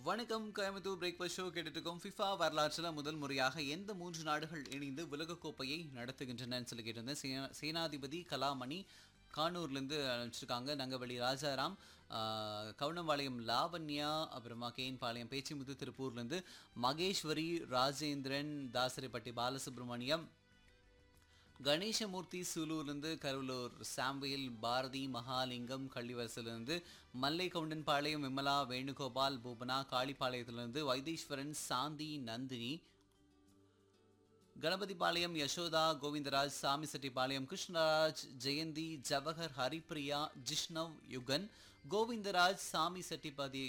வணக்கம் Coimbatore breakfast show கேட்டுட்டு இருக்கோம் ஃபிஃபா வரலாற்றில் முதல் முறையாக எந்த மூன்று நாடுகள் இணைந்து உலகக்கோப்பையை நடத்துகின்றனன்னு சொல்லி கேட்டிருந்தேன் சேனா- சேனாதிபதி கலாமணி கானூர்லேருந்து அனுப்பிச்சிருக்காங்க நங்கவழி ராஜாராம் ஆஹ், கவுனம்பாளையம் லாவண்யா அப்புறமா கேன்பாளையம் பேச்சிமுத்து திருப்பூர்லேருந்து மகேஸ்வரி ராஜேந்திரன் தாசரிப்பட்டி பாலசுப்ரமணியம் கணேசமூர்த்தி சூலூர்லேருந்து கருவலூர் சாம்புவேல் பாரதி மகாலிங்கம் கள்ளிவரசிலிருந்து மல்லை கவுண்டன்பாளையம் விமலா வேணுகோபால் பூபனா காளிப்பாளையத்திலிருந்து வைத்தீஸ்வரன் சாந்தி நந்தினி கணபதிபாளையம் யசோதா கோவிந்தராஜ் சாமிசெட்டிப்பாளையம் கிருஷ்ணராஜ் ஜெயந்தி ஜவஹர் ஹரிப்ரியா ஜிஷ்ணவ் யுகன் கோவிந்தராஜ் சாமி செட்டிபதி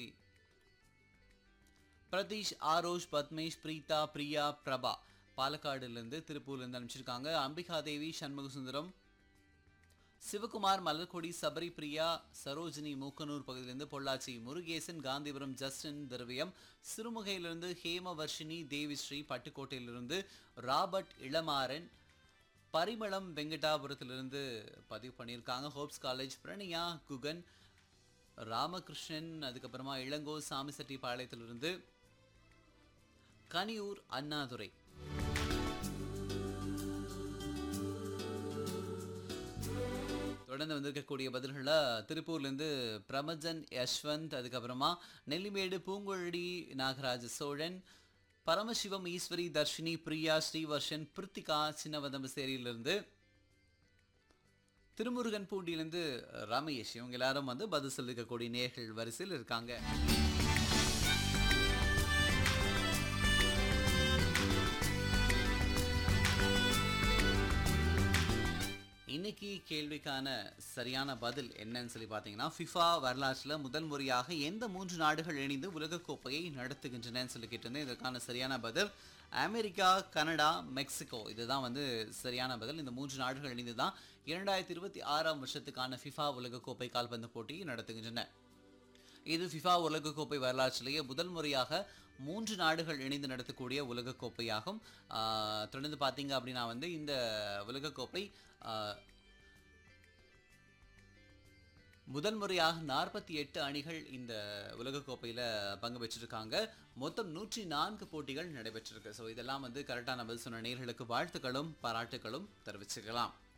பிரதீஷ் ஆரோஷ் பத்மேஷ் பிரீதா பிரியா பிரபா பாலக்காடுலேருந்து திருப்பூர்லேருந்து அனுப்பிச்சிருக்காங்க அம்பிகா தேவி சண்முக சுந்தரம் சிவகுமார் மலர்கொடி சபரி பிரியா சரோஜினி மூக்கனூர் பகுதியிலிருந்து பொள்ளாச்சி முருகேசன் காந்திபுரம் ஜஸ்டின் திரவியம் சிறுமுகையிலிருந்து ஹேமவர்ஷினி தேவிஸ்ரீ பட்டுக்கோட்டையிலிருந்து ராபர்ட் இளமாறன் பரிமளம் வெங்கடாபுரத்திலிருந்து பதிவு பண்ணியிருக்காங்க ஹோப்ஸ் காலேஜ் பிரணியா குகன் ராமகிருஷ்ணன் அதுக்கப்புறமா இளங்கோ சாமிசெட்டி பாளையத்திலிருந்து கனியூர் அண்ணாதுரை தொடர்ந்து வந்திருக்கக்கூடிய பதில்களில் திருப்பூர்லேருந்து பிரமஜன் யஷ்வந்த் அதுக்கப்புறமா நெல்லிமேடு பூங்குழலி நாகராஜ சோழன் பரமசிவம் ஈஸ்வரி தர்ஷினி பிரியா ஸ்ரீவர்ஷன் பிருத்திகா சின்னவதம்பசேரியிலிருந்து திருமுருகன் பூண்டியிலிருந்து ரமேஷ் இவங்க எல்லாரும் வந்து பதில் சொல்லிக்கக்கூடிய நேர்கள் வரிசையில் இருக்காங்க இன்னைக்கு கேள்விக்கான சரியான பதில் என்னன்னு சொல்லி பார்த்தீங்கன்னா ஃபிஃபா வரலாற்றில் முதல் முறையாக எந்த மூன்று நாடுகள் இணைந்து உலகக்கோப்பையை நடத்துகின்றனன்னு சொல்லி கேட்டிருந்தேன் இதற்கான சரியான பதில் அமெரிக்கா கனடா மெக்சிகோ இதுதான் வந்து சரியான பதில் இந்த மூன்று நாடுகள் இணைந்து தான் இரண்டாயிரத்தி இருபத்தி ஆறாம் வருஷத்துக்கான ஃபிஃபா உலகக்கோப்பை கால்பந்து போட்டியை நடத்துகின்றன இது ஃபிஃபா உலகக்கோப்பை வரலாற்றிலேயே முதல் முறையாக மூன்று நாடுகள் இணைந்து நடத்தக்கூடிய உலகக்கோப்பையாகும் ஆஹ் தொடர்ந்து பார்த்தீங்க அப்படின்னா வந்து இந்த உலகக்கோப்பை ஆஹ் முதல் முறையாக நாற்பத்தி எட்டு அணிகள் இந்த உலகக்கோப்பையில் பங்கு பெற்றிருக்காங்க மொத்தம் நூற்றி நான்கு போட்டிகள் நடைபெற்றிருக்கு ஸோ இதெல்லாம் வந்து கரெக்டான பதில் சொன்ன நேர்களுக்கு வாழ்த்துக்களும் பாராட்டுகளும் தெரிவிச்சுக்கலாம்